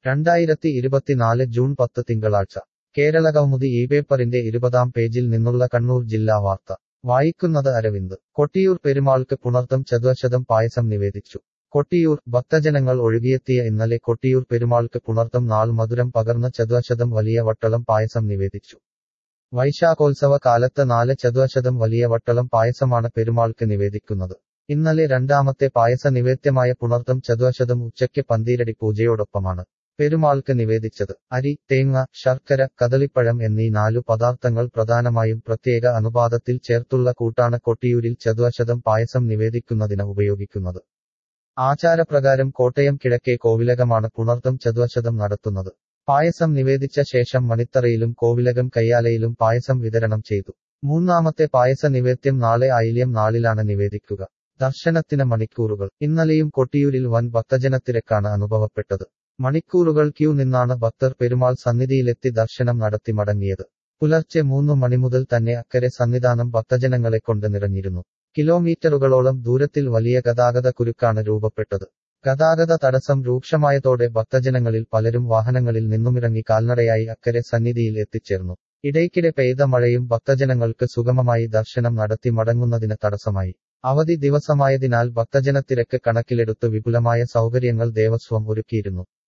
രണ്ടായിരത്തി ഇരുപത്തിനാല് ജൂൺ പത്ത് തിങ്കളാഴ്ച കേരളകൗമുദി ഈ പേപ്പറിന്റെ ഇരുപതാം പേജിൽ നിന്നുള്ള കണ്ണൂർ ജില്ലാ വാർത്ത വായിക്കുന്നത് അരവിന്ദ് കൊട്ടിയൂർ പെരുമാൾക്ക് പുണർത്തം ചതുവശതം പായസം നിവേദിച്ചു കൊട്ടിയൂർ ഭക്തജനങ്ങൾ ഒഴുകിയെത്തിയ ഇന്നലെ കൊട്ടിയൂർ പെരുമാൾക്ക് പുണർത്തം നാൾ മധുരം പകർന്ന ചതുവശതം വലിയ വട്ടളം പായസം നിവേദിച്ചു വൈശാഖോത്സവ കാലത്ത് നാല് ചതുവശതം വലിയ വട്ടളം പായസമാണ് പെരുമാൾക്ക് നിവേദിക്കുന്നത് ഇന്നലെ രണ്ടാമത്തെ പായസ നിവേദ്യമായ പുണർത്തം ചതുവശതം ഉച്ചയ്ക്ക് പന്തീരടി പൂജയോടൊപ്പമാണ് പെരുമാൾക്ക് നിവേദിച്ചത് അരി തേങ്ങ ശർക്കര കദളിപ്പഴം എന്നീ നാലു പദാർത്ഥങ്ങൾ പ്രധാനമായും പ്രത്യേക അനുപാതത്തിൽ ചേർത്തുള്ള കൂട്ടാണ് കൊട്ടിയൂരിൽ ചതുവശതം പായസം നിവേദിക്കുന്നതിന് ഉപയോഗിക്കുന്നത് ആചാരപ്രകാരം കോട്ടയം കിഴക്കേ കോവിലകമാണ് പുണർത്തം ചതുവശതം നടത്തുന്നത് പായസം നിവേദിച്ച ശേഷം മണിത്തറയിലും കോവിലകം കയ്യാലയിലും പായസം വിതരണം ചെയ്തു മൂന്നാമത്തെ പായസ നിവേദ്യം നാളെ ആയില്യം നാളിലാണ് നിവേദിക്കുക ദർശനത്തിന് മണിക്കൂറുകൾ ഇന്നലെയും കൊട്ടിയൂരിൽ വൻ ഭക്തജനത്തിരക്കാണ് അനുഭവപ്പെട്ടത് മണിക്കൂറുകൾ ക്യൂ നിന്നാണ് ഭക്തർ പെരുമാൾ സന്നിധിയിലെത്തി ദർശനം നടത്തി മടങ്ങിയത് പുലർച്ചെ മൂന്നു മണി മുതൽ തന്നെ അക്കരെ സന്നിധാനം ഭക്തജനങ്ങളെ കൊണ്ട് നിറഞ്ഞിരുന്നു കിലോമീറ്ററുകളോളം ദൂരത്തിൽ വലിയ ഗതാഗത കുരുക്കാണ് രൂപപ്പെട്ടത് ഗതാഗത തടസ്സം രൂക്ഷമായതോടെ ഭക്തജനങ്ങളിൽ പലരും വാഹനങ്ങളിൽ നിന്നുമിറങ്ങി കാൽനടയായി അക്കരെ സന്നിധിയിൽ എത്തിച്ചേർന്നു ഇടയ്ക്കിടെ പെയ്ത മഴയും ഭക്തജനങ്ങൾക്ക് സുഗമമായി ദർശനം നടത്തി മടങ്ങുന്നതിന് തടസ്സമായി അവധി ദിവസമായതിനാൽ ഭക്തജനത്തിരക്ക് കണക്കിലെടുത്ത് വിപുലമായ സൗകര്യങ്ങൾ ദേവസ്വം ഒരുക്കിയിരുന്നു